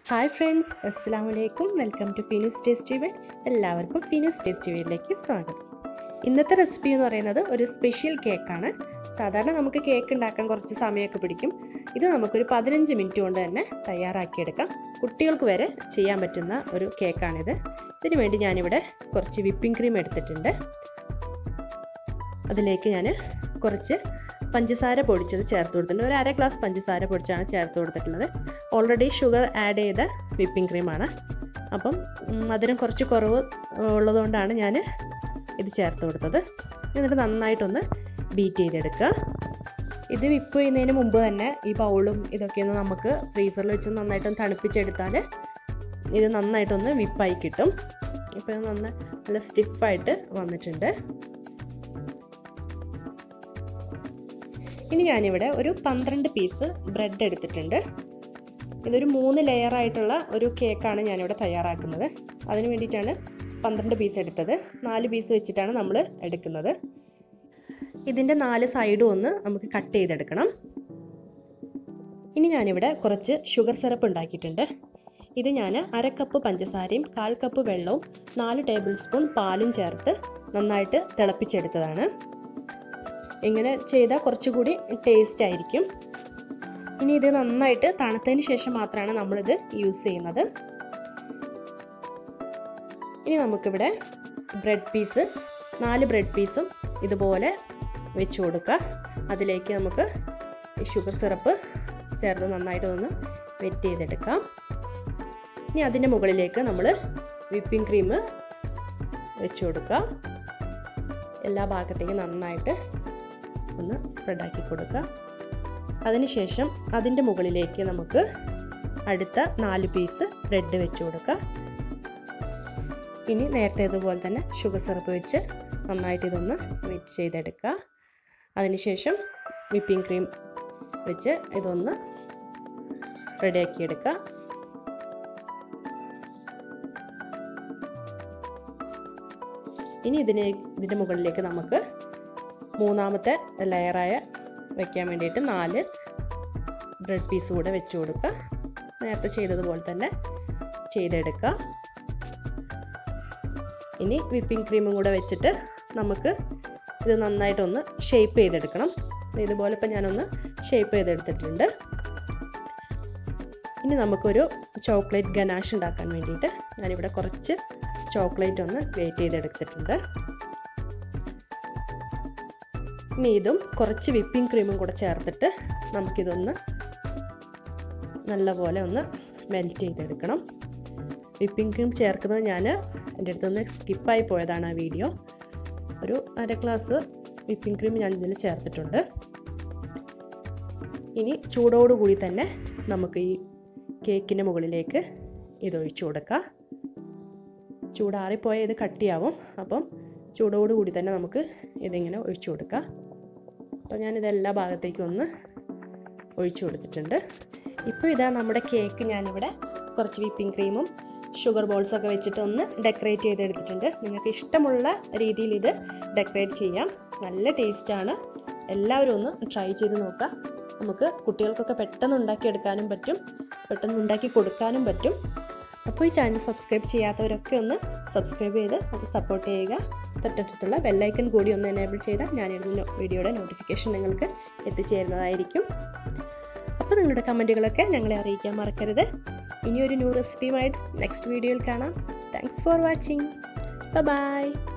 hi friends അസ്സാം വലൈക്കും welcome to Feenis tasty world എല്ലാവർക്കും ഫീനിസ് ടേസ്റ്റി വേൾഡിലേക്ക് സ്വാഗതം ഇന്നത്തെ റെസിപ്പി എന്ന് പറയുന്നത് ഒരു സ്പെഷ്യൽ കേക്കാണ് സാധാരണ നമുക്ക് കേക്ക് ഉണ്ടാക്കാൻ കുറച്ച് സമയമൊക്കെ പിടിക്കും ഇത് നമുക്കൊരു പതിനഞ്ച് മിനിറ്റ് കൊണ്ട് തന്നെ തയ്യാറാക്കിയെടുക്കാം കുട്ടികൾക്ക് വരെ ചെയ്യാൻ പറ്റുന്ന ഒരു കേക്കാണിത് ഇതിനു വേണ്ടി ഞാനിവിടെ കുറച്ച് വിപ്പിംഗ് ക്രീം എടുത്തിട്ടുണ്ട് അതിലേക്ക് ഞാൻ കുറച്ച് പഞ്ചസാര പൊടിച്ചത് ചേർത്ത് കൊടുത്തിട്ടുണ്ട് ഒരു അര ഗ്ലാസ് പഞ്ചസാര പൊടിച്ചാണ് ചേർത്ത് കൊടുത്തിട്ടുള്ളത് ഓൾറെഡി ഷുഗർ ആഡ് ചെയ്ത വിപ്പിംഗ് ക്രീമാണ് അപ്പം മധുരം കുറച്ച് കുറവ് ഉള്ളതുകൊണ്ടാണ് ഞാൻ ഇത് ചേർത്ത് കൊടുത്തത് എന്നിട്ട് നന്നായിട്ടൊന്ന് ബീറ്റ് ചെയ്തെടുക്കുക ഇത് വിപ്പ് ചെയ്യുന്നതിന് മുമ്പ് തന്നെ ഈ ബൗളും ഇതൊക്കെ ഒന്ന് നമുക്ക് ഫ്രീസറിൽ വെച്ച് നന്നായിട്ടൊന്ന് തണുപ്പിച്ചെടുത്താൽ ഇത് നന്നായിട്ടൊന്ന് വിപ്പായി കിട്ടും ഇപ്പോൾ നന്ന നല്ല സ്റ്റിഫായിട്ട് വന്നിട്ടുണ്ട് ഇനി ഞാനിവിടെ ഒരു പന്ത്രണ്ട് പീസ് ബ്രെഡ് എടുത്തിട്ടുണ്ട് ഇതൊരു മൂന്ന് ലെയർ ആയിട്ടുള്ള ഒരു കേക്കാണ് ഞാനിവിടെ തയ്യാറാക്കുന്നത് അതിന് വേണ്ടിയിട്ടാണ് പന്ത്രണ്ട് പീസ് എടുത്തത് നാല് പീസ് വെച്ചിട്ടാണ് നമ്മൾ എടുക്കുന്നത് ഇതിൻ്റെ നാല് സൈഡും ഒന്ന് നമുക്ക് കട്ട് ചെയ്തെടുക്കണം ഇനി ഞാനിവിടെ കുറച്ച് ഷുഗർ സിറപ്പ് ഉണ്ടാക്കിയിട്ടുണ്ട് ഇത് ഞാൻ അര കപ്പ് പഞ്ചസാരയും കാൽ കപ്പ് വെള്ളവും നാല് ടേബിൾ സ്പൂൺ പാലും ചേർത്ത് നന്നായിട്ട് തിളപ്പിച്ചെടുത്തതാണ് ഇങ്ങനെ ചെയ്താൽ കുറച്ചുകൂടി ടേസ്റ്റ് ആയിരിക്കും ഇനി ഇത് നന്നായിട്ട് തണുത്തതിന് ശേഷം മാത്രമാണ് നമ്മളിത് യൂസ് ചെയ്യുന്നത് ഇനി നമുക്കിവിടെ ബ്രെഡ് പീസ് നാല് ബ്രെഡ് പീസും ഇതുപോലെ വെച്ച് കൊടുക്കുക അതിലേക്ക് നമുക്ക് ഷുഗർ സിറപ്പ് ചേർത്ത് നന്നായിട്ട് ഒന്ന് വെറ്റ് ചെയ്തെടുക്കാം ഇനി അതിൻ്റെ മുകളിലേക്ക് നമ്മൾ വിപ്പിംഗ് ക്രീം വെച്ച് കൊടുക്കുക എല്ലാ ഭാഗത്തേക്കും നന്നായിട്ട് ഒന്ന് സ്പ്രെഡാക്കി കൊടുക്കുക അതിനുശേഷം അതിൻ്റെ മുകളിലേക്ക് നമുക്ക് അടുത്ത നാല് പീസ് ബ്രെഡ് വെച്ച് കൊടുക്കുക ഇനി നേരത്തെ ഇതുപോലെ തന്നെ ഷുഗർ സിറപ്പ് വെച്ച് നന്നായിട്ട് ഇതൊന്ന് മിക്സ് ചെയ്തെടുക്കുക അതിനുശേഷം വിപ്പിംഗ് ക്രീം വെച്ച് ഇതൊന്ന് റെഡിയാക്കി എടുക്കുക ഇനി ഇതിനെ ഇതിൻ്റെ മുകളിലേക്ക് നമുക്ക് മൂന്നാമത്തെ ലെയറായ വെക്കാൻ വേണ്ടിയിട്ട് നാല് ബ്രെഡ് പീസ് കൂടെ വെച്ച് കൊടുക്കുക നേരത്തെ ചെയ്തതുപോലെ തന്നെ ചെയ്തെടുക്കുക ഇനി വിപ്പിംഗ് ക്രീമും കൂടെ വെച്ചിട്ട് നമുക്ക് ഇത് നന്നായിട്ടൊന്ന് ഷേപ്പ് ചെയ്തെടുക്കണം ഇതുപോലെ ഇപ്പം ഞാനൊന്ന് ഷേപ്പ് ചെയ്തെടുത്തിട്ടുണ്ട് ഇനി നമുക്കൊരു ചോക്ലേറ്റ് ഗനാഷ് ഉണ്ടാക്കാൻ വേണ്ടിയിട്ട് ഞാനിവിടെ കുറച്ച് ചോക്ലേറ്റ് ഒന്ന് വെയിറ്റ് ചെയ്തെടുത്തിട്ടുണ്ട് ഇനി ഇതും കുറച്ച് വിപ്പിംഗ് ക്രീമും കൂടെ ചേർത്തിട്ട് നമുക്കിതൊന്ന് നല്ലപോലെ ഒന്ന് മെൽറ്റ് ചെയ്തെടുക്കണം വിപ്പിംഗ് ക്രീം ചേർക്കുന്നത് ഞാൻ എൻ്റെ അടുത്തുനിന്ന് സ്കിപ്പായി പോയതാണ് ആ വീഡിയോ ഒരു അര ഗ്ലാസ് വിപ്പിംഗ് ക്രീം ഞാൻ ഇതിൽ ചേർത്തിട്ടുണ്ട് ഇനി ചൂടോടുകൂടി തന്നെ നമുക്ക് ഈ കേക്കിൻ്റെ മുകളിലേക്ക് ഇതൊഴിച്ചു കൊടുക്കാം ചൂടാറിപ്പോയ ഇത് കട്ടിയാവും അപ്പം ചൂടോടുകൂടി തന്നെ നമുക്ക് ഇതിങ്ങനെ ഒഴിച്ചു കൊടുക്കാം അപ്പോൾ ഞാനിത് എല്ലാ ഭാഗത്തേക്കും ഒന്ന് ഒഴിച്ചു കൊടുത്തിട്ടുണ്ട് ഇപ്പോൾ ഇതാ നമ്മുടെ കേക്ക് ഞാനിവിടെ കുറച്ച് വിപ്പിംഗ് ക്രീമും ഷുഗർ ബോൾസൊക്കെ വെച്ചിട്ട് ഒന്ന് ഡെക്കറേറ്റ് ചെയ്തെടുത്തിട്ടുണ്ട് നിങ്ങൾക്ക് ഇഷ്ടമുള്ള രീതിയിൽ ഇത് ഡെക്കറേറ്റ് ചെയ്യാം നല്ല ടേസ്റ്റാണ് എല്ലാവരും ഒന്ന് ട്രൈ ചെയ്ത് നോക്കുക നമുക്ക് കുട്ടികൾക്കൊക്കെ പെട്ടെന്ന് ഉണ്ടാക്കിയെടുക്കാനും പറ്റും പെട്ടെന്ന് ഉണ്ടാക്കി കൊടുക്കാനും പറ്റും അപ്പോൾ ഈ ചാനൽ സബ്സ്ക്രൈബ് ചെയ്യാത്തവരൊക്കെ ഒന്ന് സബ്സ്ക്രൈബ് ചെയ്ത് അത് സപ്പോർട്ട് ചെയ്യുക തൊട്ടടുത്തുള്ള ബെല്ലൈക്കൺ കൂടി ഒന്ന് എനേബിൾ ചെയ്താൽ ഞാനിടുന്ന വീഡിയോയുടെ നോട്ടിഫിക്കേഷൻ നിങ്ങൾക്ക് എത്തിച്ചേരുന്നതായിരിക്കും അപ്പോൾ നിങ്ങളുടെ കമൻറ്റുകളൊക്കെ ഞങ്ങളെ അറിയിക്കാൻ മറക്കരുത് ഇനിയൊരു ന്യൂ റെസിപ്പിയുമായിട്ട് നെക്സ്റ്റ് വീഡിയോയിൽ കാണാം താങ്ക്സ് ഫോർ വാച്ചിങ് ബൈ